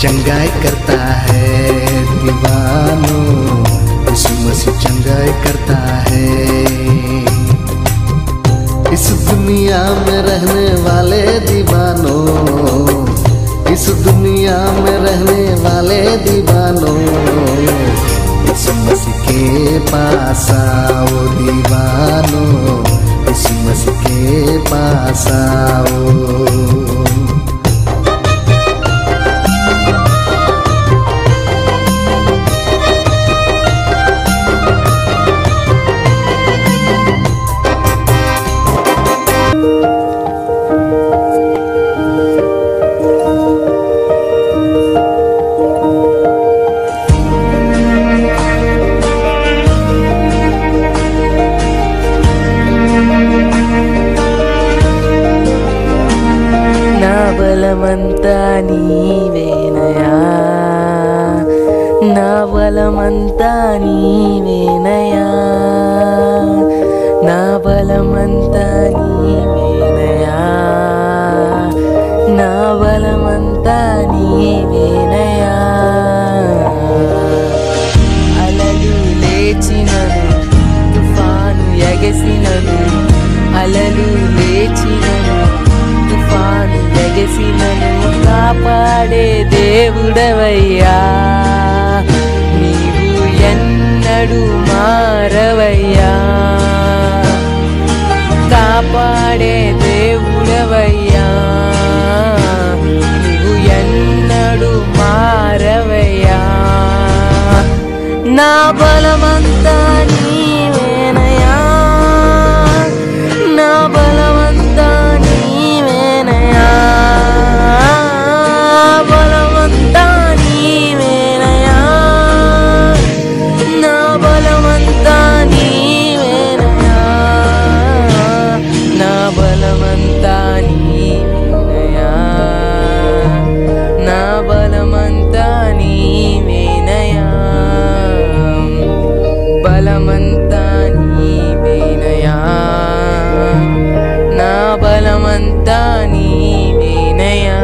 चंगाई करता है दीवानों यीशु मसीह चंगाई करता है इस दुनिया में रहने वाले दीवानों इस दुनिया में रहने वाले दीवानों यीशु मसीह के पास आओ दीवानों यीशु मसीह के पास आओ నా బలమంతా నీవేనయా నా బలమంతా నీవేనయా నా బలమంతా నీవేనయా నా బలమంతా నీవేనయా అలలు లేచినను తుఫాను ఎగసినను అలలు లేచినను తుఫాను ఎగసినను కాపాడే దేవుడవయ్యా నీవు ఎన్నడు మారవయ్యా కాపాడే దేవుడవయ్యా నీవు ఎన్నడు మారవయ్యా నా బలమంతా నీవేనయా నా బలమంతా నీవేనయా బలమంతా నీవేనయా నా బలమంతా నీవేనయా నా బలమంతా నీవేనయా నా బలమంతా నీవేనయా బలమంతా నీవేనయా నా బలమంతా నీవేనయా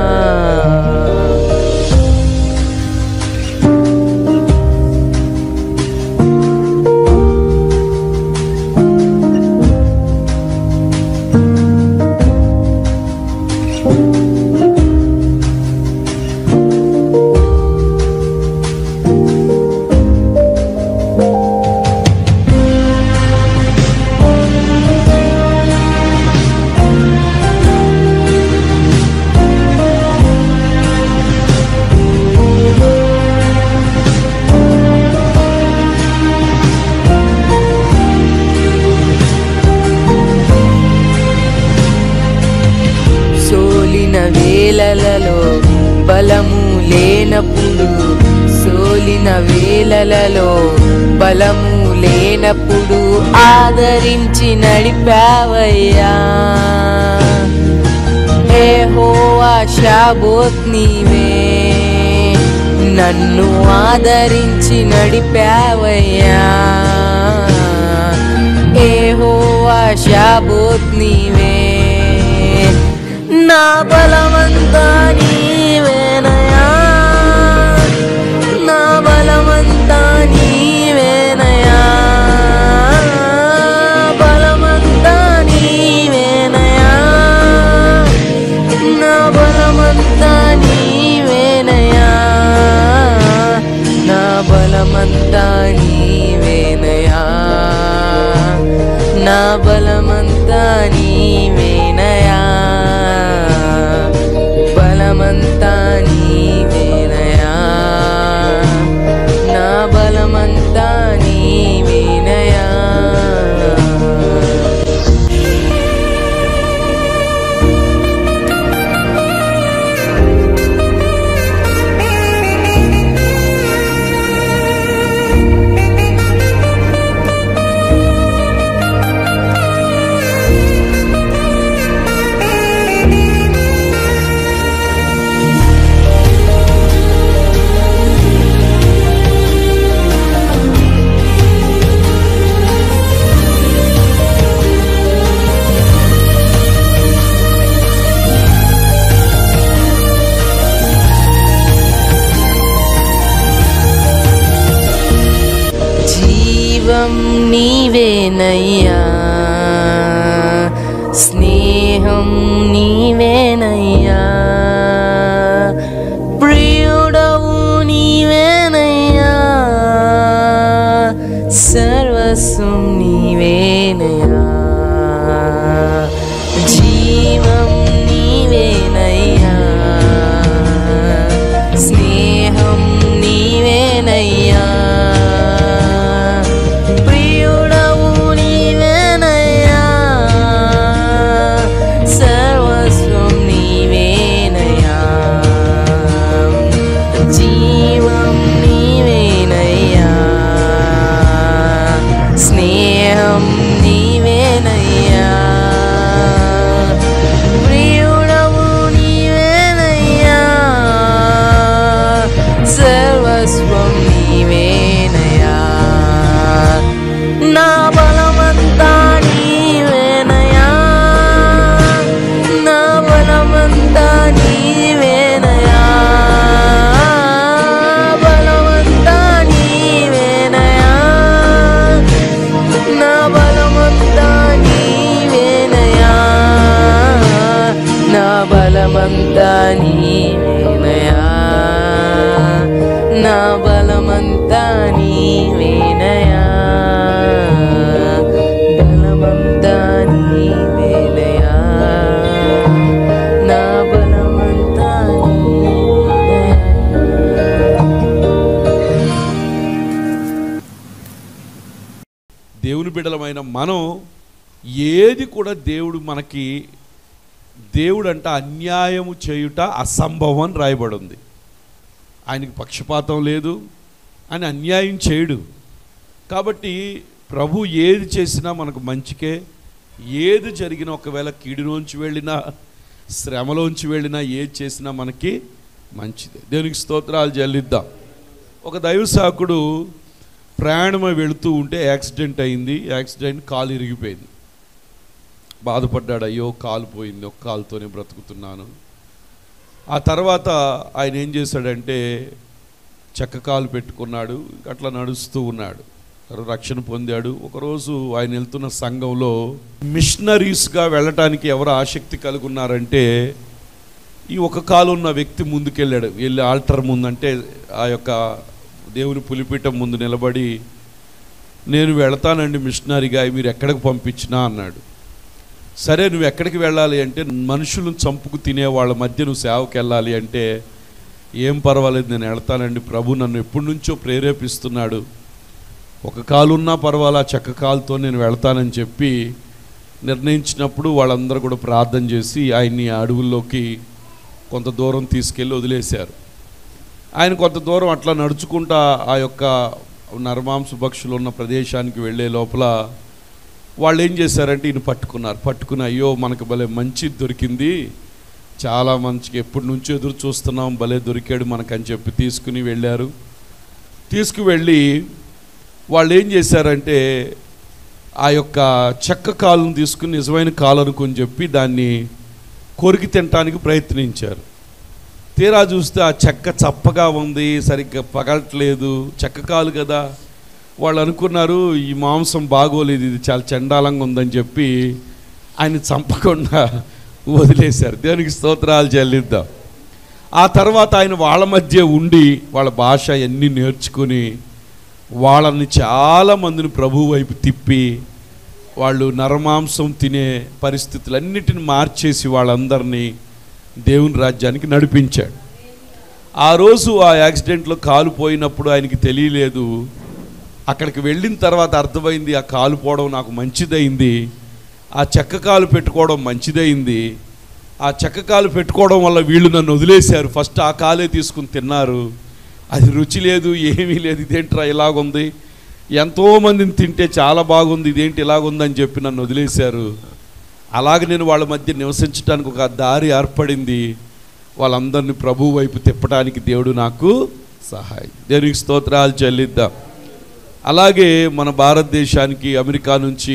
సోలిన వేలలలో బలము లేనప్పుడు సోలిన వేలలలో బలము లేనప్పుడు ఆదరించి నడిపావయ్యా ఏ హోవా షాబోత్ నీవే నన్ను ఆదరించి నడిపావయ్యా ఏ హోవా షాబోత్ నీవే నా బలమంతా నీవేనయా నా బలమంతా నీవేనయా బలమంతా నీవేనయా నా బలమంతా నీవేనయా నా బలమంతా నీవేనయా నా బలమంతా నీవేనయా బలమంతా నీవేనయా నా బలమంతా నీవేనయా జీవం నీవేనయ్యా ప్రియుడవు నీవేనయ్యా సర్వస్వం నీవేనయ్యా జీవం నీవేనయ్యా స్నేహం నీవేనయ్యా ప్రియుడవు నీవేనయ్యా సర్వస్వం నీవేనయ్యా జీవం నీవేనయ్యా స్నేహం నీవేనయ్యా ప్రియుడవు నీవేనయ్యా సర్వస్వం నీవేనయ్యా నా బలమంతా నీవేనయ్యా నా బలమంతా నీవేనయ్యా బలమంతా నీవేనయ్యా నా బలమంతా నీవేనయ్యా నా బలమంతా నీవేనయ్యా నా బలమంతా నీవేనయ్యా బలమంతా నీవేనయ్యా నా బలమంతా నీవేనయ్యా దేవుని బిడలమైన మనం ఏది కూడా దేవుడు మనకి దేవుడు అంట అన్యాయము చేయుట అసంభవం అని రాయబడి ఉంది ఆయనకి పక్షపాతం లేదు ఆయన అన్యాయం చేయడు కాబట్టి ప్రభు ఏది చేసినా మనకు మంచికే ఏది జరిగినా ఒకవేళ కీడులోంచి వెళ్ళినా శ్రమలోంచి వెళ్ళినా ఏది చేసినా మనకి మంచిదే దేవునికి స్తోత్రాలు చెల్లిద్దాం ఒక దైవ సాకుడు ప్రయాణమై వెళుతూ ఉంటే యాక్సిడెంట్ అయింది యాక్సిడెంట్ కాలు ఇరిగిపోయింది బాధపడ్డాడు అయ్యో కాలు పోయింది ఒక కాలుతోనే బ్రతుకుతున్నాను ఆ తర్వాత ఆయన ఏం చేశాడంటే చెక్క కాలు పెట్టుకున్నాడు అట్లా నడుస్తూ ఉన్నాడు తర్వాత రక్షణ పొందాడు ఒకరోజు ఆయన వెళ్తున్న సంఘంలో మిషనరీస్గా వెళ్ళటానికి ఎవరు ఆసక్తి కలిగి ఉన్నారంటే ఈ ఒక కాలు ఉన్న వ్యక్తి ముందుకెళ్ళాడు వెళ్ళి ఆల్టర్ ముందు అంటే ఆ యొక్క దేవుని పులిపీఠం ముందు నిలబడి నేను వెళతానండి మిషనరీగా మీరు ఎక్కడికి పంపించినా అన్నాడు సరే నువ్వు ఎక్కడికి వెళ్ళాలి అంటే మనుషులను చంపుకు తినే వాళ్ళ మధ్య నువ్వు సేవకి వెళ్ళాలి అంటే ఏం పర్వాలేదు నేను వెళ్తానండి ప్రభు నన్ను ఎప్పటి నుంచో ప్రేరేపిస్తున్నాడు ఒక కాలు ఉన్నా పర్వాలా చెక్క కాలుతో నేను వెళ్తానని చెప్పి నిర్ణయించినప్పుడు వాళ్ళందరూ కూడా ప్రార్థన చేసి ఆయన్ని ఆ అడవుల్లోకి కొంత దూరం తీసుకెళ్ళి వదిలేశారు ఆయన కొంత దూరం అట్లా నడుచుకుంటా ఆ యొక్క నరమాంస పక్షులు ఉన్న ప్రదేశానికి వెళ్ళే లోపల వాళ్ళు ఏం చేశారంటే ఈయన పట్టుకున్నారు పట్టుకుని అయ్యో మనకు భలే మంచి దొరికింది చాలా మంచిగా ఎప్పటి నుంచో ఎదురు చూస్తున్నాం భలే దొరికాడు మనకని చెప్పి తీసుకుని వెళ్ళారు తీసుకువెళ్ళి వాళ్ళు ఏం చేశారంటే ఆ యొక్క చెక్క కాలును తీసుకుని నిజమైన కాలు అనుకుని చెప్పి దాన్ని కొరికి తినటానికి ప్రయత్నించారు తీరా చూస్తే ఆ చెక్క చప్పగా ఉంది సరిగ్గా పగలట్లేదు చెక్క కాలు కదా వాళ్ళు అనుకున్నారు ఈ మాంసం బాగోలేదు ఇది చాలా చండాలంగా ఉందని చెప్పి ఆయన చంపకుండా వదిలేశారు దేవునికి స్తోత్రాలు చెల్లిద్దాం ఆ తర్వాత ఆయన వాళ్ళ మధ్య ఉండి వాళ్ళ భాష అన్నీ నేర్చుకుని వాళ్ళని చాలా మందిని ప్రభు వైపు తిప్పి వాళ్ళు నరమాంసం తినే పరిస్థితులన్నిటిని మార్చేసి వాళ్ళందరినీ దేవుని రాజ్యానికి నడిపించాడు ఆ రోజు ఆ యాక్సిడెంట్లో కాలు పోయినప్పుడు ఆయనకి తెలియలేదు అక్కడికి వెళ్ళిన తర్వాత అర్థమైంది ఆ కాలు పోవడం నాకు మంచిదైంది ఆ చెక్క కాలు పెట్టుకోవడం మంచిదైంది ఆ చెక్క కాలు పెట్టుకోవడం వల్ల వీళ్ళు నన్ను వదిలేశారు ఫస్ట్ ఆ కాలే తీసుకుని తిన్నారు అది రుచి లేదు ఏమీ లేదు ఇదేంట్రా ఇలాగుంది ఎంతోమందిని తింటే చాలా బాగుంది ఇదేంటి ఇలాగుందని చెప్పి నన్ను వదిలేశారు అలాగే నేను వాళ్ళ మధ్య నివసించడానికి ఒక దారి ఏర్పడింది వాళ్ళందరినీ ప్రభు వైపు తిప్పడానికి దేవుడు నాకు సహాయం దేవునికి స్తోత్రాలు చెల్లిద్దాం అలాగే మన భారతదేశానికి అమెరికా నుంచి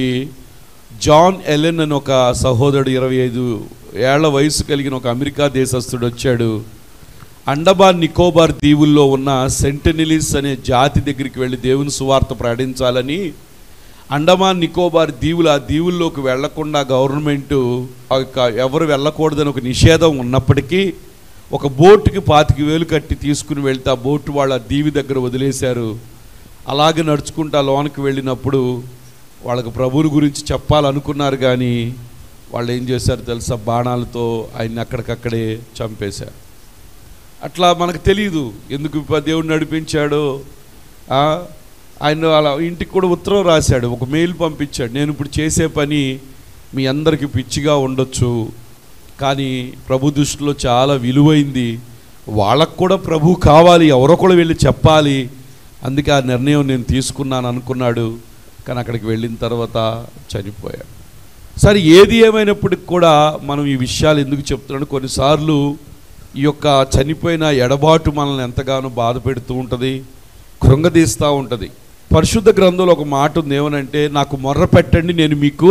జాన్ ఎలెన్ అని ఒక సహోదరుడు ఇరవై ఐదు ఏళ్ల వయసు కలిగిన ఒక అమెరికా దేశస్థుడు వచ్చాడు అండమాన్ నికోబార్ దీవుల్లో ఉన్న సెంటనిలిస్ అనే జాతి దగ్గరికి వెళ్ళి దేవుని సువార్త ప్రకటించాలని అండమాన్ నికోబార్ దీవులు ఆ దీవుల్లోకి వెళ్లకుండా గవర్నమెంట్ ఆ యొక్క ఎవరు వెళ్ళకూడదని ఒక నిషేధం ఉన్నప్పటికీ ఒక బోటుకి పాతిక వేలు కట్టి తీసుకుని వెళ్తే ఆ బోటు వాళ్ళ దీవి దగ్గర వదిలేశారు అలాగే నడుచుకుంటా లోనికి వెళ్ళినప్పుడు వాళ్ళకి ప్రభువుని గురించి చెప్పాలనుకున్నారు కానీ వాళ్ళు ఏం చేశారు తెలుసా బాణాలతో ఆయన్ని అక్కడికక్కడే చంపేశారు అట్లా మనకు తెలియదు ఎందుకు ఇప్ప దేవుడు నడిపించాడో ఆ, ఆయన అలా ఇంటికి కూడా ఉత్తరం రాశాడు ఒక మెయిల్ పంపించాడు నేను ఇప్పుడు చేసే పని మీ అందరికీ పిచ్చిగా ఉండొచ్చు కానీ ప్రభు దృష్టిలో చాలా విలువైంది వాళ్ళకు కూడా ప్రభు కావాలి ఎవరో కూడా వెళ్ళి చెప్పాలి అందుకే ఆ నిర్ణయం నేను తీసుకున్నాను అనుకున్నాడు కానీ అక్కడికి వెళ్ళిన తర్వాత చనిపోయాడు సరే ఏది ఏమైనప్పటికి కూడా మనం ఈ విషయాలు ఎందుకు చెప్తున్నాడు కొన్నిసార్లు ఈ యొక్క చనిపోయిన ఎడబాటు మనల్ని ఎంతగానో బాధ పెడుతూ ఉంటుంది కృంగదీస్తూ ఉంటుంది పరిశుద్ధ గ్రంథంలో ఒక మాట ఉంది ఏమనంటే నాకు మొర్ర పెట్టండి నేను మీకు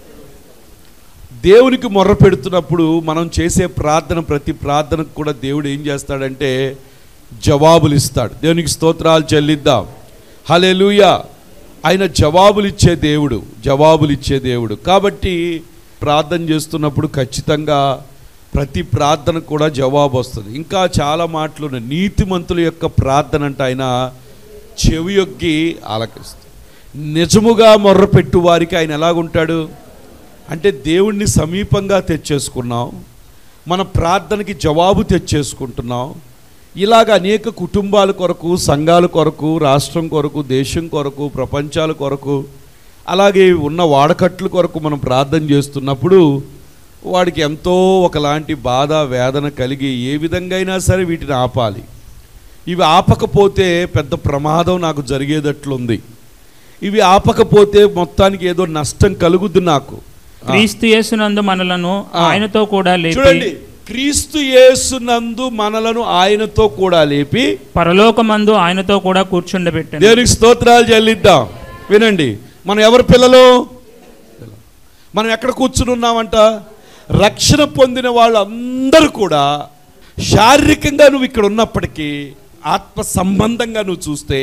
దేవునికి మొర్ర పెడుతున్నప్పుడు మనం చేసే ప్రార్థన ప్రతి ప్రార్థనకు కూడా దేవుడు ఏం చేస్తాడంటే జవాబులు ఇస్తాడు దేవునికి స్తోత్రాలు చెల్లిద్దాం హలెలూయా ఆయన జవాబులు ఇచ్చే దేవుడు జవాబులు ఇచ్చే దేవుడు కాబట్టి ప్రార్థన చేస్తున్నప్పుడు ఖచ్చితంగా ప్రతి ప్రార్థనకు కూడా జవాబు వస్తుంది ఇంకా చాలా మాటలు ఉన్నాయి నీతిమంతుల యొక్క ప్రార్థన అంటే ఆయన చెవియొగ్గి ఆలకిస్తుంది నిజముగా మొర్రపెట్టు వారికి ఆయన ఎలాగుంటాడు అంటే దేవుణ్ణి సమీపంగా తెచ్చేసుకున్నాం మన ప్రార్థనకి జవాబు తెచ్చేసుకుంటున్నాం ఇలాగ అనేక కుటుంబాల కొరకు సంఘాల కొరకు రాష్ట్రం కొరకు దేశం కొరకు ప్రపంచాల కొరకు అలాగే ఉన్న వాడకట్ల కొరకు మనం ప్రార్థన చేస్తున్నప్పుడు వాడికి ఎంతో ఒకలాంటి బాధ వేదన కలిగి ఏ విధంగా అయినా సరే వీటిని ఆపాలి ఇవి ఆపకపోతే పెద్ద ప్రమాదం నాకు జరిగేటట్లుంది ఇవి ఆపకపోతే మొత్తానికి ఏదో నష్టం కలుగుద్ది నాకు క్రీస్తు యేసునందు మనలను ఆ. ఆయనతో కూడా చూడండి లేపి క్రీస్తు యేసునందు మనలను ఆయనతో కూడా లేపి పరలోకమందు ఆయనతో కూడా కూర్చుండబెట్టాను దేవునికి స్తోత్రాలు చెల్లిద్దాం వినండి మనం ఎవరి పిల్లలు మనం ఎక్కడ కూర్చుని ఉన్నామంట రక్షణ పొందిన వాళ్ళందరూ కూడా శారీరకంగా నువ్వు ఇక్కడ ఉన్నప్పటికీ ఆత్మ సంబంధంగా నువ్వు చూస్తే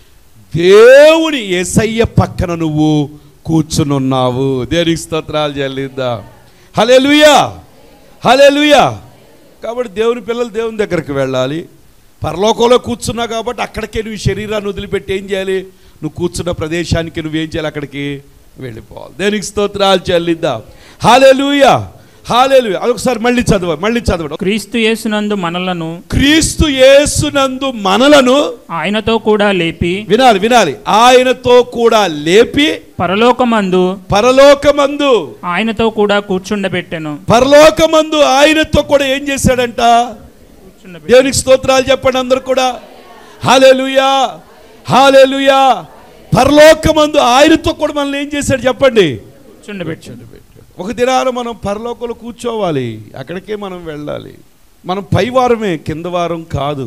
దేవుని ఏసయ్య పక్కన నువ్వు కూర్చుని ఉన్నావు దేవునికి స్తోత్రాలు చెల్లిద్దాం హలెలుయా హలెలుయా కాబట్టి దేవుని పిల్లలు దేవుని దగ్గరికి వెళ్ళాలి పరలోకంలో కూర్చున్నా కాబట్టి అక్కడికే నువ్వు ఈ శరీరాన్ని వదిలిపెట్టి ఏం చేయాలి నువ్వు కూర్చున్న ప్రదేశానికి నువ్వేం చేయాలి అక్కడికి వెళ్ళిపోవాలి దేనికి స్తోత్రాలు చెల్లిద్దాం హాలేలుయా హాలేలుయా అదొకసారి మళ్ళీ చదవ మళ్ళీ చదవడం క్రీస్తు యేసునందు మనలను క్రీస్తు యేసునందు మనలను ఆయనతో కూడా లేపి వినాలి వినాలి ఆయనతో కూడా లేపి పరలోకమందు పరలోకమందు ఆయనతో కూడా కూర్చుండబెట్టెను పరలోకమందు ఆయనతో కూడా ఏం చేశాడంట కూర్చుండబెట్టెను. దేవునికి స్తోత్రాలు చెప్పండి అందరు కూడా హాలేలుయా హాలేలుయా పరలోకమందు ఆయనతో కూడా మనల్ని ఏం చేశాడు చెప్పండి కూర్చుండబెట్టాను ఒక దినాన మనం పరలోకంలో కూర్చోవాలి అక్కడికే మనం వెళ్ళాలి మనం పై వారమే కింద వారం కాదు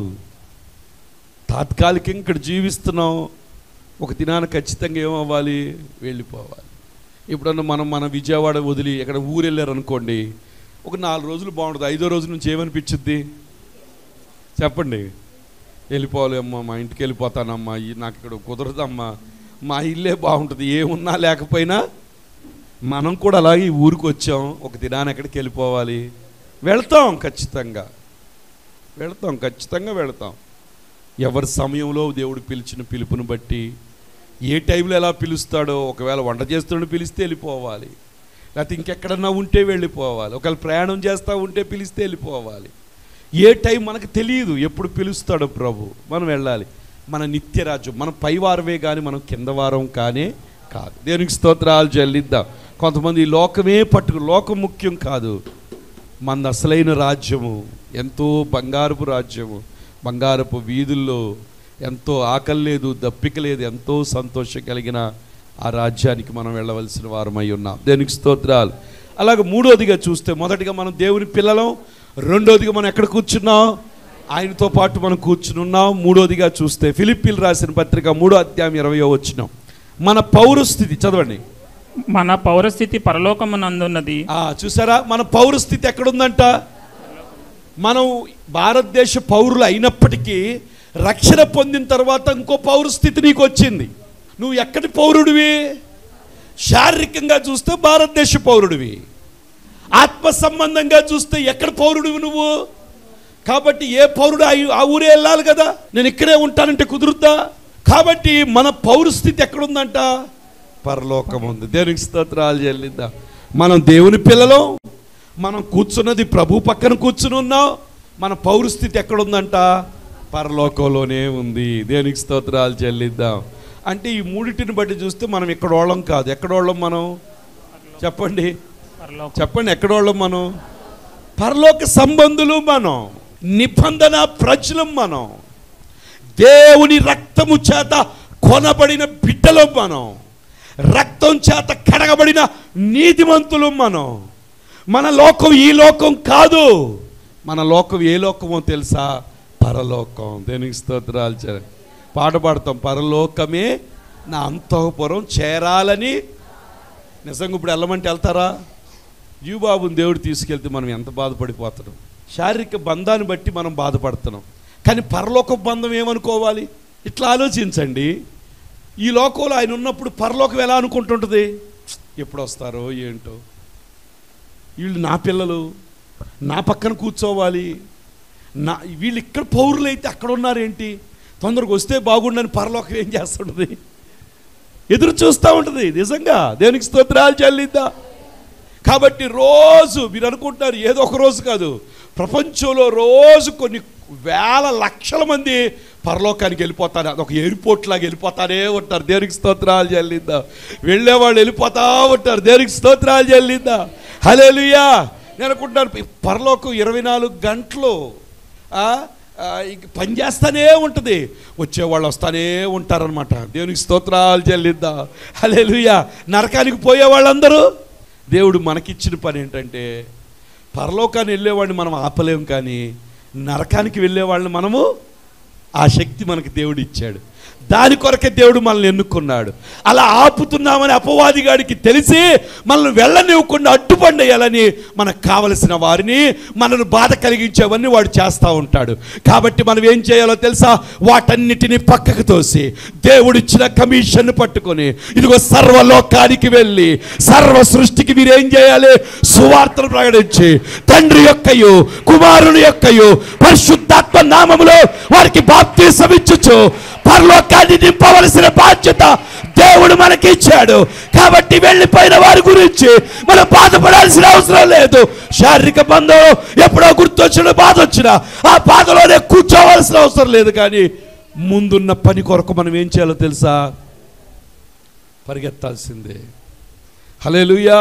తాత్కాలికంగా ఇక్కడ జీవిస్తున్నాం ఒక దినాన ఖచ్చితంగా ఏమవ్వాలి వెళ్ళిపోవాలి ఇప్పుడన్నా మనం మన విజయవాడ వదిలి ఎక్కడ ఊరు వెళ్ళారనుకోండి ఒక నాలుగు రోజులు బాగుంటుంది ఐదో రోజు నుంచి ఏమనిపించుద్ది చెప్పండి వెళ్ళిపోవాలి అమ్మా మా ఇంటికి వెళ్ళిపోతానమ్మా ఈ నాకు ఇక్కడ కుదరదమ్మా మా ఇల్లే బాగుంటుంది ఏమున్నా లేకపోయినా మనం కూడా అలాగే ఈ ఊరికి వచ్చాం ఒక దినాన్ని ఎక్కడికి వెళ్ళిపోవాలి వెళ్తాం ఖచ్చితంగా వెళ్తాం ఖచ్చితంగా వెళ్తాం ఎవరి సమయంలో దేవుడు పిలిచిన పిలుపుని బట్టి ఏ టైంలో ఎలా పిలుస్తాడో ఒకవేళ వంట చేస్తున్న పిలిస్తే వెళ్ళిపోవాలి లేకపోతే ఇంకెక్కడన్నా ఉంటే వెళ్ళిపోవాలి ఒకవేళ ప్రయాణం చేస్తూ ఉంటే పిలిస్తే వెళ్ళిపోవాలి ఏ టైం మనకు తెలియదు ఎప్పుడు పిలుస్తాడో ప్రభు మనం వెళ్ళాలి మన నిత్యరాజ్యం మన పైవారమే కానీ మనం కింద వారం కానే కాదు దేవునికి స్తోత్రాలు చెల్లిద్దాం కొంతమంది ఈ లోకమే పట్టుకు లోకం ముఖ్యం కాదు మన అసలైన రాజ్యము ఎంతో బంగారపు రాజ్యము బంగారపు వీధుల్లో ఎంతో ఆకలి లేదు దప్పిక లేదు ఎంతో సంతోషం కలిగిన ఆ రాజ్యానికి మనం వెళ్ళవలసిన వారమై ఉన్నాం దేనికి స్తోత్రాలు అలాగే మూడోదిగా చూస్తే మొదటిగా మనం దేవుని పిల్లలం రెండోదిగా మనం ఎక్కడ కూర్చున్నాం ఆయనతో పాటు మనం కూర్చుని ఉన్నాం మూడోదిగా చూస్తే ఫిలిప్పీలు రాసిన పత్రిక మూడో అధ్యాయం ఇరవయో వచ్చినాం మన పౌరస్థితి చదవండి మన పౌరస్థితి పరలోకమునందున్నది ఆ చూసారా మన పౌరస్థితి ఎక్కడుందంట మనం భారతదేశ పౌరులు అయినప్పటికీ రక్షణ పొందిన తర్వాత ఇంకో పౌరస్థితి నీకు వచ్చింది నువ్వు ఎక్కడి పౌరుడివి శారీరకంగా చూస్తే భారతదేశ పౌరుడివి ఆత్మ సంబంధంగా చూస్తే ఎక్కడ పౌరుడివి నువ్వు కాబట్టి ఏ పౌరుడు ఆ ఆ ఊరే వెళ్ళాలి కదా నేను ఇక్కడే ఉంటానంటే కుదురుతా కాబట్టి మన పౌరస్థితి ఎక్కడుందంట పరలోకం ఉంది దేవునికి స్తోత్రాలు చెల్లిద్దాం మనం దేవుని పిల్లలం మనం కూర్చున్నది ప్రభు పక్కన కూర్చుని ఉన్నాం మన పౌరస్థితి ఎక్కడుందంట పరలోకంలోనే ఉంది దేవునికి స్తోత్రాలు చెల్లిద్దాం అంటే ఈ మూడిటిని బట్టి చూస్తే మనం ఇక్కడ వాళ్ళం కాదు ఎక్కడ వాళ్ళం మనం చెప్పండి పరలోకం చెప్పండి ఎక్కడోళ్ళం మనం పరలోక సంబంధులు మనం నిబంధన ప్రజలం మనం దేవుని రక్తము చేత కొనబడిన బిడ్డలం మనం రక్తం చేత కడగబడిన నీతిమంతులు మనం మన లోకం ఈ లోకం కాదు మన లోకం ఏ లోకమో తెలుసా పరలోకం దేనికి స్తోత్రాలు చే పాట పాడతాం పరలోకమే నా అంతఃపురం చేరాలని నిజంగా ఇప్పుడు వెళ్ళమంటే వెళ్తారా జీవబాబుని దేవుడు తీసుకెళ్తే మనం ఎంత బాధపడిపోతున్నాం శారీరక బంధాన్ని బట్టి మనం బాధపడుతున్నాం కానీ పరలోక బంధం ఏమనుకోవాలి ఇట్లా ఆలోచించండి ఈ లోకంలో ఆయన ఉన్నప్పుడు పరలోకం ఎలా అనుకుంటుంటుంది ఎప్పుడు వస్తారో ఏంటో వీళ్ళు నా పిల్లలు నా పక్కన కూర్చోవాలి నా వీళ్ళు ఇక్కడ పౌరులైతే అక్కడ ఉన్నారేంటి తొందరగా వస్తే బాగుండని పరలోకం ఏం చేస్తుంటుంది ఎదురు చూస్తూ ఉంటుంది నిజంగా దేవునికి స్తోత్రాలు చెల్లిద్దా కాబట్టి రోజు మీరు అనుకుంటున్నారు ఏదో ఒక రోజు కాదు ప్రపంచంలో రోజు కొన్ని వేల లక్షల మంది పరలోకానికి వెళ్ళిపోతారు అదొక ఎయిర్పోర్ట్ లాగా వెళ్ళిపోతానే ఉంటారు దేనికి స్తోత్రాలు చెల్లిద్దా వెళ్ళేవాళ్ళు వెళ్ళిపోతా ఉంటారు దేనికి స్తోత్రాలు చెల్లిద్దా హలేలుయా నేను అనుకుంటున్నాను ఈ పరలోకం ఇరవై నాలుగు గంటలు ఆ, ఆ, ఇంక పని చేస్తానే ఉంటుంది వచ్చేవాళ్ళు వస్తానే ఉంటారనమాట దేవునికి స్తోత్రాలు చెల్లిద్దా హలేలుయా నరకానికి పోయే వాళ్ళందరూ దేవుడు మనకిచ్చిన పని ఏంటంటే పరలోకాన్ని వెళ్ళేవాడిని మనం ఆపలేం కానీ నరకానికి వెళ్ళేవాళ్ళని మనము ఆ శక్తి మనకి దేవుడు ఇచ్చాడు దాని కొరకే దేవుడు మనల్ని ఎన్నుకున్నాడు అలా ఆపుతున్నామని అపవాదిగాడికి తెలిసి మనల్ని వెళ్ళనివ్వకుండా అడ్డుపండేయాలని మనకు కావలసిన వారిని మనను బాధ కలిగించేవన్నీ వాడు చేస్తూ ఉంటాడు కాబట్టి మనం ఏం చేయాలో తెలుసా వాటన్నిటిని పక్కకు తోసి దేవుడిచ్చిన కమిషన్ పట్టుకొని ఇదిగో సర్వలోకానికి వెళ్ళి సర్వ సృష్టికి మీరేం చేయాలి సువార్తను ప్రకటించి తండ్రి యొక్కయు కుమారుని యొక్కయు పరిశుద్ధాత్మ నామములో వారికి బాప్తీసం ఇచ్చుచు పరలోకాన్ని నింపవలసిన బాధ్యత దేవుడు మనకి ఇచ్చాడు కాబట్టి వెళ్ళిపోయిన వారి గురించి మనం బాధపడాల్సిన అవసరం లేదు శారీరక బంధం ఎప్పుడో గుర్తొచ్చిన బాధ వచ్చినా ఆ బాధలోనే కూర్చోవలసిన అవసరం లేదు కానీ ముందున్న పని కొరకు మనం ఏం చేయాలో తెలుసా పరిగెత్తాల్సిందే హలేలుయా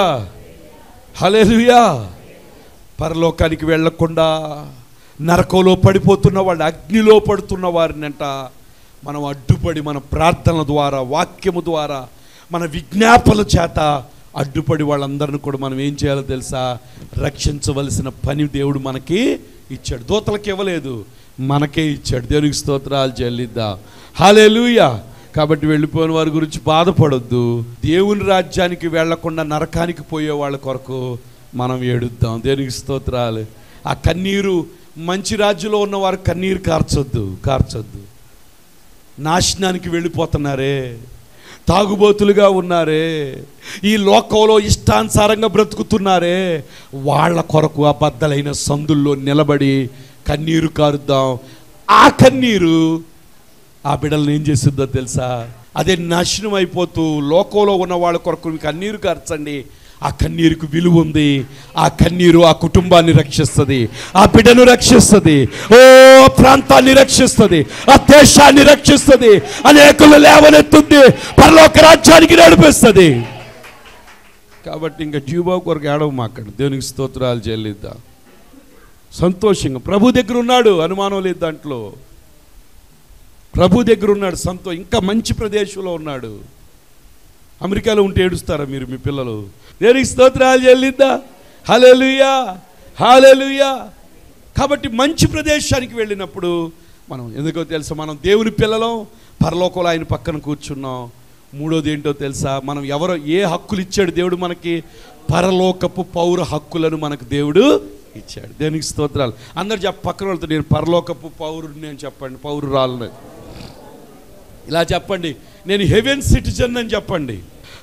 హలేలుయా పరలోకానికి వెళ్ళకుండా నరకంలో పడిపోతున్న వాళ్ళు అగ్నిలో పడుతున్న వారినంట మనం అడ్డుపడి మన ప్రార్థనల ద్వారా వాక్యము ద్వారా మన విజ్ఞాపనల చేత అడ్డుపడి వాళ్ళందరిని కూడా మనం ఏం చేయాలో తెలుసా రక్షించవలసిన పని దేవుడు మనకి ఇచ్చాడు దూతలకు ఇవ్వలేదు మనకే ఇచ్చాడు దేవునికి స్తోత్రాలు చెల్లిద్దా హాలేలుయా కాబట్టి వెళ్ళిపోయిన వారి గురించి బాధపడొద్దు దేవుని రాజ్యానికి వెళ్లకుండా నరకానికి పోయే వాళ్ళ కొరకు మనం ఏడుద్దాం దేవునికి స్తోత్రాలు ఆ కన్నీరు మంచి రాజ్యంలో ఉన్న వారు కన్నీరు కార్చొద్దు కార్చొద్దు నాశనానికి వెళ్ళిపోతున్నారే తాగుబోతులుగా ఉన్నారే ఈ లోకంలో ఇష్టానుసారంగా బ్రతుకుతున్నారే వాళ్ళ కొరకు ఆ బద్దలైన సందుల్లో నిలబడి కన్నీరు కారుద్దాం ఆ కన్నీరు ఆ బిడ్డలను ఏం చేస్తుందో తెలుసా అదే నాశనం అయిపోతూ లోకంలో ఉన్న వాళ్ళ కొరకు కన్నీరు కార్చండి ఆ కన్నీరుకు విలువ ఉంది ఆ కన్నీరు ఆ కుటుంబాన్ని రక్షిస్తుంది ఆ బిడ్డను రక్షిస్తుంది ఓ ప్రాంతాన్ని రక్షిస్తుంది ఆ దేశాన్ని రక్షిస్తుంది అనేకులు లేవనెత్తుంది పరలోక రాజ్యానికి నడిపిస్తుంది కాబట్టి ఇంకా జీవో కొరకు ఏడవ మాకండి దేవునికి స్తోత్రాలు చెల్లిద్దాం సంతోషంగా ప్రభు దగ్గర ఉన్నాడు అనుమానం లేదు దాంట్లో ప్రభు దగ్గర ఉన్నాడు సంతో ఇంకా మంచి ప్రదేశంలో ఉన్నాడు అమెరికాలో ఉంటే ఏడుస్తారా మీరు మీ పిల్లలు దేనికి స్తోత్రాలు చెల్లిద్దా హలెలుయా హాలెలుయా కాబట్టి మంచి ప్రదేశానికి వెళ్ళినప్పుడు మనం ఎందుకో తెలుసా మనం దేవుని పిల్లలం పరలోకంలో ఆయన పక్కన కూర్చున్నాం మూడోది ఏంటో తెలుసా మనం ఎవరో ఏ హక్కులు ఇచ్చాడు దేవుడు మనకి పరలోకపు పౌర హక్కులను మనకు దేవుడు ఇచ్చాడు దేనికి స్తోత్రాలు అందరు చెప్ప పక్కన వాళ్ళతో నేను పరలోకపు పౌరుడిని అని చెప్పండి పౌరురాలని ఇలా చెప్పండి నేను హెవెన్ సిటిజన్ అని చెప్పండి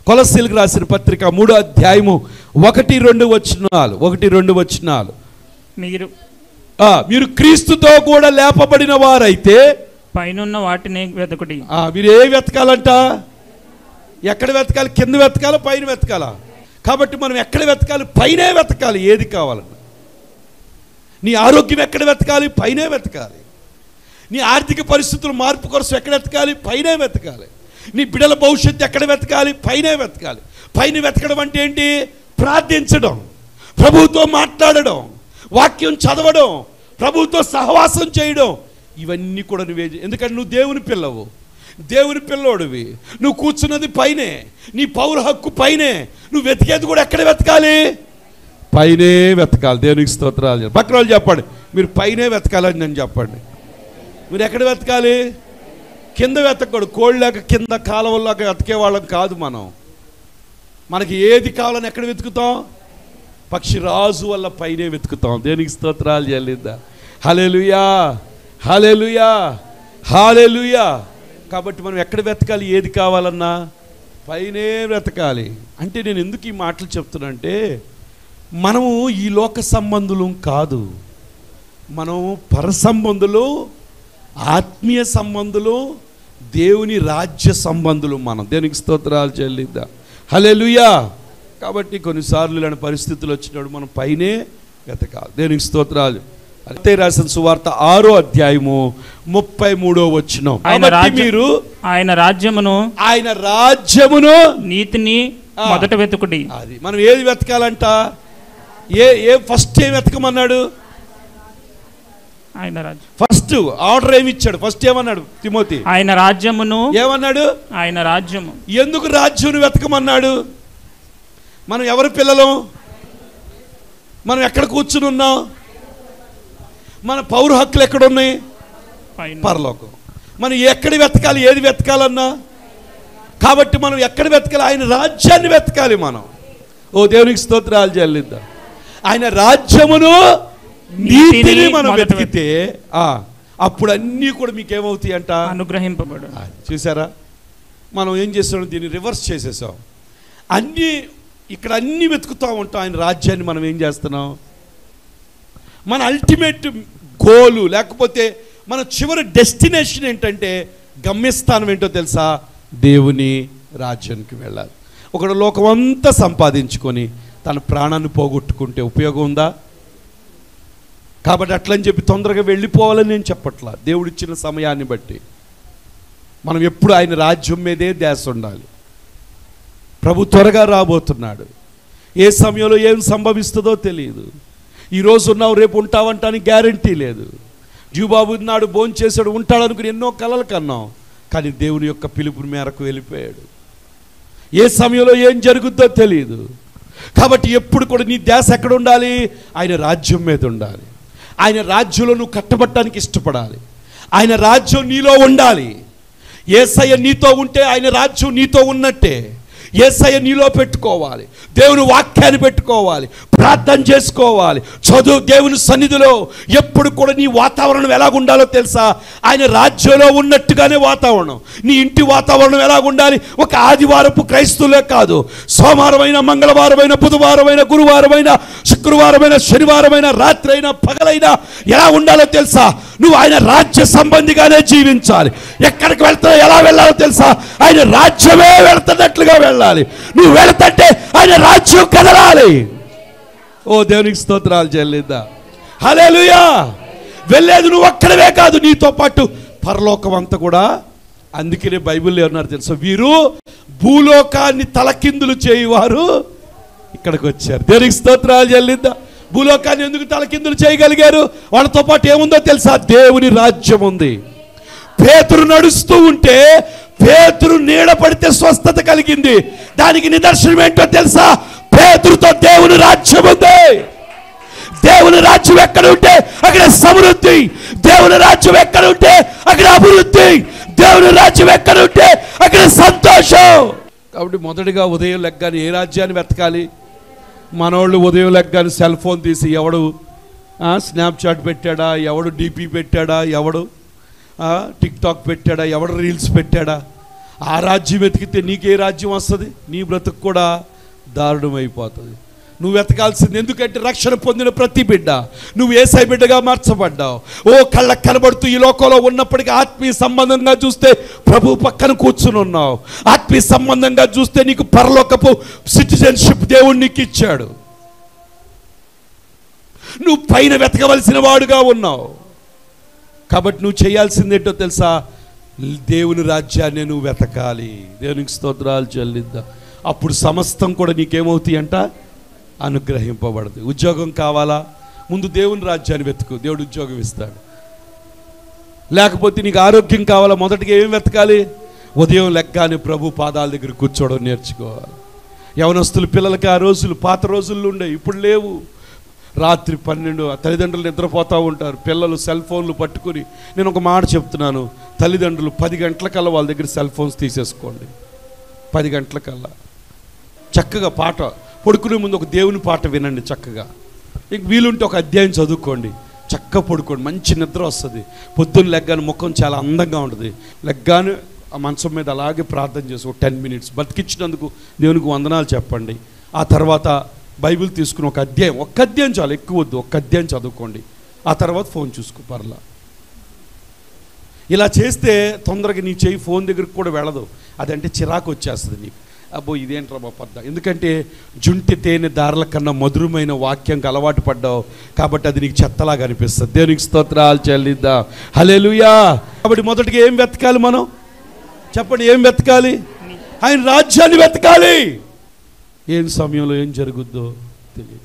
కొలసీలకు రాసిన పత్రిక మూడో అధ్యాయము ఒకటి రెండు వచనాలు ఒకటి రెండు వచనాలు మీరు ఆ, మీరు క్రీస్తుతో కూడా లేపబడిన వారైతే పైనున్న వాటిని వెతకుడి ఆ, మీరు ఏ వెతకాలంట ఎక్కడ వెతకాలి కింద వెతకాలా పైన వెతకాలా కాబట్టి మనం ఎక్కడ వెతకాలి పైనే వెతకాలి ఏది కావాలన్నా నీ ఆరోగ్యం ఎక్కడ వెతకాలి పైనే వెతకాలి నీ ఆర్థిక పరిస్థితుల మార్పు కోసం ఎక్కడ వెతకాలి పైనే వెతకాలి నీ బిడల భవిష్యత్తు ఎక్కడ వెతకాలి పైనే వెతకాలి పైన వెతకడం అంటే ఏంటి ప్రార్థించడం ప్రభువుతో మాట్లాడడం వాక్యం చదవడం ప్రభువుతో సహవాసం చేయడం ఇవన్నీ కూడా నువ్వే చే- ఎందుకంటే నువ్వు దేవుని పిల్లవు దేవుని పిల్లోడివి నువ్వు కూర్చున్నది పైనే నీ పౌర హక్కు పైనే నువ్వు వెతికేది కూడా ఎక్కడ వెతకాలి పైనే వెతకాలి దేవునికి స్తోత్రాలు చెప్పండి. పక్కన వాళ్ళు చెప్పండి మీరు పైనే వెతకాలని నేను చెప్పండి మీరు ఎక్కడ వెతకాలి కింద వెతకూడదు కోళ్ళాక కింద కాలువల్లాక వెతకే వాళ్ళం కాదు మనం మనకి ఏది కావాలని ఎక్కడ వెతుకుతాం పక్షి రాజు వల్ల పైనే వెతుకుతాం దేనికి స్తోత్రాలు చెల్లిద్దా హలెలుయా హలెలుయా హాలెలుయా కాబట్టి మనం ఎక్కడ వెతకాలి ఏది కావాలన్నా పైనే వెతకాలి అంటే నేను ఎందుకు ఈ మాటలు చెప్తున్నా మనము ఈ లోక సంబంధులం కాదు మనం పర సంబంధులు ఆత్మీయ సంబంధులు దేవుని రాజ్య సంబంధులు మనం దేనికి స్తోత్రాలు చెల్లిద్దా హలెలుయా కాబట్టి కొన్నిసార్లు ఇలాంటి పరిస్థితులు వచ్చినప్పుడు మనం పైనే వెతకాలి దేనికి స్తోత్రాలు అయితే రాసిన సువార్త ఆరో అధ్యాయము ముప్పై మూడో వచ్చిన ఆయన కాబట్టి రాజ్య- మీరు ఆయన రాజ్యమును ఆయన రాజ్యమును నీతిని ఆ. మొదట వెతుకుడి అది మనం ఏది వెతకాలంట ఏ ఏ ఫస్ట్ ఏం వెతకమన్నాడు ఆయన రాజ్యం ఫస్ట్ ఆర్డర్ ఏమి ఇచ్చాడు ఫస్ట్ ఏమన్నాడు తిమోతి ఆయన రాజ్యమును ఏమన్నాడు ఆయన రాజ్యము ఎందుకు రాజ్యం వెతకమన్నాడు మనం ఎవరి పిల్లలం మనం ఎక్కడ కూర్చుని ఉన్నాం మన పౌర హక్కులు ఎక్కడ ఉన్నాయి పైన పరలోకం మనం ఎక్కడ వెతకాలి ఏది వెతకాలన్నా కాబట్టి మనం ఎక్కడ వెతకాలి ఆయన రాజ్యాన్ని వెతకాలి మనం ఓ దేవునికి స్తోత్రాలు చెల్లిద్దాం ఆయన రాజ్యమును నీతిని నీతిని మనం మొదట వెతికితే ఆ, అప్పుడు అన్నీ కూడా మీకు ఏమవుతాయి అంట అనుగ్రహింపబడు ఆ, చూసారా మనం ఏం చేస్తాం దీన్ని రివర్స్ చేసేసాం అన్నీ ఇక్కడ అన్నీ వెతుకుతూ ఉంటాం ఆయన రాజ్యాన్ని మనం ఏం చేస్తున్నాం మన అల్టిమేట్ గోలు లేకపోతే మన చివరి డెస్టినేషన్ ఏంటంటే గమ్యస్థానం ఏంటో తెలుసా దేవుని రాజ్యానికి వెళ్ళాలి ఒకడు లోకం అంతా సంపాదించుకొని తన ప్రాణాన్ని పోగొట్టుకుంటే ఉపయోగం ఉందా కాబట్టి అట్లని చెప్పి తొందరగా వెళ్ళిపోవాలని నేను చెప్పట్లా దేవుడిచ్చిన సమయాన్ని బట్టి మనం ఎప్పుడు ఆయన రాజ్యం మీదే ధ్యాస ఉండాలి ప్రభు త్వరగా రాబోతున్నాడు ఏ సమయంలో ఏం సంభవిస్తుందో తెలియదు ఈరోజు ఉన్నావు రేపు ఉంటావంటానికి గ్యారంటీ లేదు జీవబాబు నాడు భోంచేసాడు ఉంటాడనుకుని ఎన్నో కలలు కన్నాం కానీ దేవుని యొక్క పిలుపు మేరకు వెళ్ళిపోయాడు ఏ సమయంలో ఏం జరుగుద్దో తెలియదు కాబట్టి ఎప్పుడు కూడా నీ ధ్యాస ఎక్కడ ఉండాలి ఆయన రాజ్యం మీద ఉండాలి ఆయన రాజ్యంలో నువ్వు కట్టబట్టడానికి ఇష్టపడాలి ఆయన రాజ్యం నీలో ఉండాలి ఏసయ్య నీతో ఉంటే ఆయన రాజ్యం నీతో ఉన్నట్టే ఏసయ్య నీలో పెట్టుకోవాలి దేవుని వాక్యాన్ని పెట్టుకోవాలి ప్రార్థన చేసుకోవాలి చదువు దేవుని సన్నిధిలో ఎప్పుడు కూడా నీ వాతావరణం ఎలాగుండాలో తెలుసా ఆయన రాజ్యంలో ఉన్నట్టుగానే వాతావరణం నీ ఇంటి వాతావరణం ఎలాగుండాలి ఒక ఆదివారపు క్రైస్తవులే కాదు సోమవారమైన మంగళవారమైన బుధవారమైన గురువారమైన శుక్రవారమైన శనివారమైన రాత్రి అయినా పగలైనా ఎలా ఉండాలో తెలుసా నువ్వు ఆయన రాజ్య సంబంధిగానే జీవించాలి ఎక్కడికి వెళ్తా ఎలా వెళ్ళాలో తెలుసా ఆయన రాజ్యమే వెళ్తున్నట్లుగా వెళ్ళాలి నువ్వు వెళ్తుంటే ఆయన రాజ్యం కదలాలి ఓ దేవునికి స్తోత్రాలు చెల్లిద్దా హలేలుయా వెళ్ళేది నువ్వు ఒక్కడవే కాదు నీతో పాటు పరలోకం అంతా కూడా అందుకనే బైబిల్లో ఏమన్నారు తెలుసా వీరు భూలోకాన్ని తలకిందులు చేయువారు ఇక్కడికి వచ్చారు దేవునికి స్తోత్రాలు చెల్లిద్దా భూలోకాన్ని ఎందుకు తలకిందులు చేయగలిగారు వాళ్ళతో పాటు ఏముందో తెలుసా దేవుని రాజ్యం ఉంది పేతురు నడుస్తూ ఉంటే పేతురు నీడ పడితే స్వస్థత కలిగింది దానికి నిదర్శనం ఏంటో తెలుసా పేతురుతో దేవుని రాజ్యం ఉంది దేవుని రాజ్యం ఎక్కడ ఉంటే అక్కడ సమృద్ధి దేవుని రాజ్యం ఎక్కడ ఉంటే అక్కడ అభివృద్ధి దేవుని రాజ్యం ఎక్కడ ఉంటే అక్కడ సంతోషం కాబట్టి మొదటిగా ఉదయం లెగ్గాని ఏ రాజ్యాన్ని వెతకాలి మనోళ్ళు ఉదయం లెగ్గాని సెల్ ఫోన్ తీసి ఎవడు ఆ, స్నాప్చాట్ పెట్టాడా ఎవడు డీపీ పెట్టాడా ఎవడు ఆ, టిక్ టాక్ పెట్టాడా ఎవడు రీల్స్ పెట్టాడా ఆ రాజ్యం వెతికితే నీకే రాజ్యం వస్తుంది నీ బ్రతుకు కూడా దారుణమైపోతుంది నువ్వు వెతకాల్సింది ఎందుకంటే రక్షణ పొందిన ప్రతి బిడ్డ నువ్వు ఏసై బిడ్డగా మార్చబడ్డావు ఓ కళ్ళకు కనబడుతూ ఈ లోకంలో ఉన్నప్పటికీ ఆత్మీయ సంబంధంగా చూస్తే ప్రభు పక్కన కూర్చుని ఉన్నావు ఆత్మీయ సంబంధంగా చూస్తే నీకు పరలోకపు సిటిజన్షిప్ దేవుడు నీకు ఇచ్చాడు నువ్వు పైన వెతకవలసిన వాడుగా ఉన్నావు కాబట్టి నువ్వు చేయాల్సిందేంటో తెలుసా దేవుని రాజ్యాన్ని నువ్వు వెతకాలి దేవునికి స్తోత్రాలు చెల్లిద్దా అప్పుడు సమస్తం కూడా నీకేమవుతాయి అంట అనుగ్రహింపబడదు ఉద్యోగం కావాలా ముందు దేవుని రాజ్యాన్ని వెతుకు దేవుడు ఉద్యోగం ఇస్తాడు లేకపోతే నీకు ఆరోగ్యం కావాలా మొదటిగా ఏం వెతకాలి ఉదయం లెగ్గానే ప్రభు పాదాల దగ్గర కూర్చోవడం నేర్చుకోవాలి యవనస్తులు పిల్లలకి ఆ రోజులు పాత రోజుల్లో ఉండే ఇప్పుడు లేవు రాత్రి పన్నెండు ఆ తల్లిదండ్రులు నిద్రపోతూ ఉంటారు పిల్లలు సెల్ ఫోన్లు పట్టుకుని నేను ఒక మాట చెప్తున్నాను తల్లిదండ్రులు పది గంటలకల్లా వాళ్ళ దగ్గర సెల్ ఫోన్స్ తీసేసుకోండి పది గంటలకల్లా చక్కగా పాట పడుకునే ముందు ఒక దేవుని పాట వినండి చక్కగా ఇంక వీలుంటే ఒక అధ్యాయం చదువుకోండి చక్కగా పడుకోండి మంచి నిద్ర వస్తుంది పొద్దున్న లెగ్గానే ముఖం చాలా అందంగా ఉంటుంది లెగ్గానే ఆ మంచం మీద అలాగే ప్రార్థన చేసి ఒక టెన్ మినిట్స్ బతికించినందుకు దేవునికి వందనాలు చెప్పండి ఆ తర్వాత బైబిల్ తీసుకుని ఒక అధ్యాయం ఒక్క అధ్యాయం చాలు ఎక్కువ వద్దు ఒక్క అధ్యాయం చదువుకోండి ఆ తర్వాత ఫోన్ చూసుకో పర్లా ఇలా చేస్తే తొందరగా నీ చేయి ఫోన్ దగ్గరికి కూడా వెళ్ళదు అదంటే చిరాకు వచ్చేస్తుంది నీకు అబ్బో ఇదేంట్రా మా పద్ద ఎందుకంటే జుంటి తేనె దారుల కన్నా మధురమైన వాక్యంకి అలవాటు పడ్డావు కాబట్టి అది నీకు చెత్తలాగా అనిపిస్తుంది దేవునికి స్తోత్రాలు చెల్లిద్దా హలేలుయా కాబట్టి మొదటిగా ఏం వెతకాలి మనం చెప్పండి ఏం వెతకాలి ఆయన రాజ్యాన్ని వెతకాలి ఏం సమయంలో ఏం జరుగుద్దో తెలియదు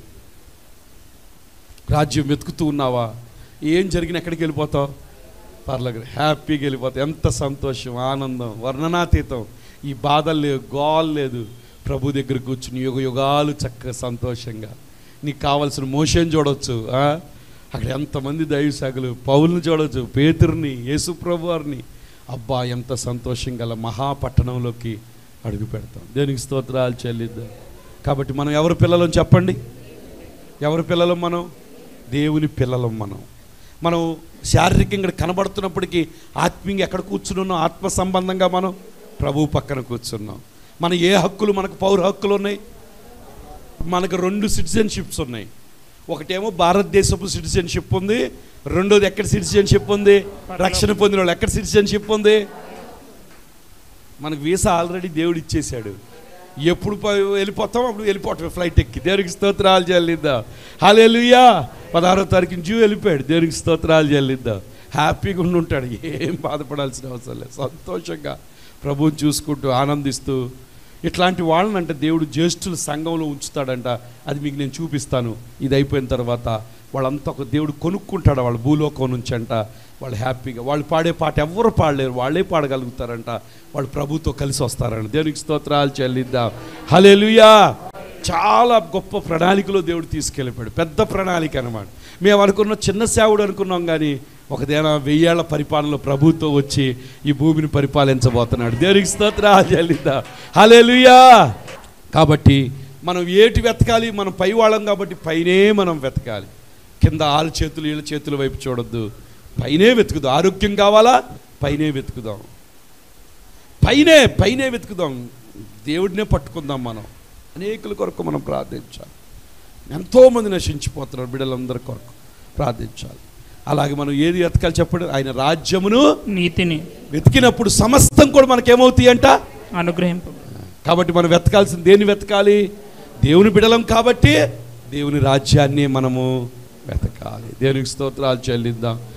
రాజ్యం వెతుకుతూ ఉన్నావా ఏం జరిగిన ఎక్కడికి వెళ్ళిపోతావు పర్లేదు హ్యాపీగా వెళ్ళిపోతావు ఎంత సంతోషం ఆనందం వర్ణనాతీతం ఈ బాధలు లేవు గోల్ లేదు ప్రభు దగ్గర కూర్చుని యుగ యుగాలు చక్కగా సంతోషంగా నీకు కావాల్సిన మోషన్ చూడొచ్చు ఆ? అక్కడ ఎంతమంది దైవశాఖలు పౌల్ని చూడొచ్చు పేతుర్ని యేసు ప్రభు వారిని అబ్బా ఎంత సంతోషం గల మహాపట్టణంలోకి అడుగు పెడతాం దేనికి స్తోత్రాలు చెల్లిద్దాం కాబట్టి మనం ఎవరి పిల్లలం చెప్పండి ఎవరి పిల్లలం మనం దేవుని పిల్లలం మనం మనం శారీరకంగా కనబడుతున్నప్పటికీ ఆత్మీయంగా ఎక్కడ కూర్చున్నాం ఆత్మ సంబంధంగా మనం ప్రభు పక్కన కూర్చున్నాం మన ఏ హక్కులు మనకు పౌర హక్కులు ఉన్నాయి మనకు రెండు సిటిజన్షిప్స్ ఉన్నాయి ఒకటేమో భారతదేశపు సిటిజన్షిప్ ఉంది రెండోది ఎక్కడ సిటిజన్షిప్ ఉంది రక్షణ పొందిన వాళ్ళు ఎక్కడ సిటిజన్షిప్ ఉంది మనకు వీసా ఆల్రెడీ దేవుడు ఇచ్చేశాడు ఎప్పుడు ప- వెళ్ళిపోతాం అప్పుడు వెళ్ళిపోవటం ఫ్లైట్ ఎక్కి దేవునికి స్తోత్రాలు చెల్లిద్దాం హాలేలుయా పదహారో తారీఖున జూ వెళ్ళిపోయాడు దేవునికి స్తోత్రాలు చెల్లిద్దాం హ్యాపీగా ఉండి ఉంటాడు ఏం బాధపడాల్సిన అవసరం లేదు సంతోషంగా ప్రభువుని చూసుకుంటూ ఆనందిస్తూ ఇట్లాంటి వాళ్ళని అంటే దేవుడు జ్యేష్ఠుల సంఘంలో ఉంచుతాడంట అది మీకు నేను చూపిస్తాను ఇది అయిపోయిన తర్వాత వాళ్ళంతా ఒక దేవుడు కొనుక్కుంటాడు వాళ్ళ భూలోకం నుంచి అంట వాళ్ళు హ్యాపీగా వాళ్ళు పాడే పాట ఎవ్వరు పాడలేరు వాళ్ళే పాడగలుగుతారంట వాళ్ళు ప్రభుతో కలిసి వస్తారంట దేవునికి స్తోత్రాలు చెల్లిద్దాం హల్లెలూయా చాలా గొప్ప ప్రణాళికలో దేవుడు తీసుకెళ్ళిపోయాడు పెద్ద ప్రణాళిక అనమాట మేము అనుకున్న చిన్న సేవుడు అనుకున్నాం కానీ ఒకదేనా వెయ్యేళ్ల పరిపాలనలో ప్రభుతో వచ్చి ఈ భూమిని పరిపాలించబోతున్నాడు దేవునికి స్తోత్రాలు చెల్లిద్దాం హల్లెలూయా కాబట్టి మనం ఏటి వెతకాలి మనం పై వాళ్ళం కాబట్టి పైనే మనం వెతకాలి కింద ఆరు చేతులు వీళ్ళ చేతుల వైపు చూడొద్దు పైనే వెతుకుదాం ఆరోగ్యం కావాలా పైనే వెతుకుదాం పైనే పైనే వెతుకుదాం దేవుడినే పట్టుకుందాం మనం అనేకుల కొరకు మనం ప్రార్థించాలి ఎంతోమంది నశించిపోతున్నారు బిడ్డలందరి కొరకు ప్రార్థించాలి అలాగే మనం ఏది వెతకాలి చెప్పండి ఆయన రాజ్యమును నీతిని వెతికినప్పుడు సమస్తం కూడా మనకేమవుతాయి అంట అనుగ్రహింపబడు కాబట్టి మనం వెతకాల్సింది దేన్ని వెతకాలి దేవుని బిడలం కాబట్టి దేవుని రాజ్యాన్ని మనము వెతకాలి దేవునికి స్తోత్రాలు చెల్లిద్దాం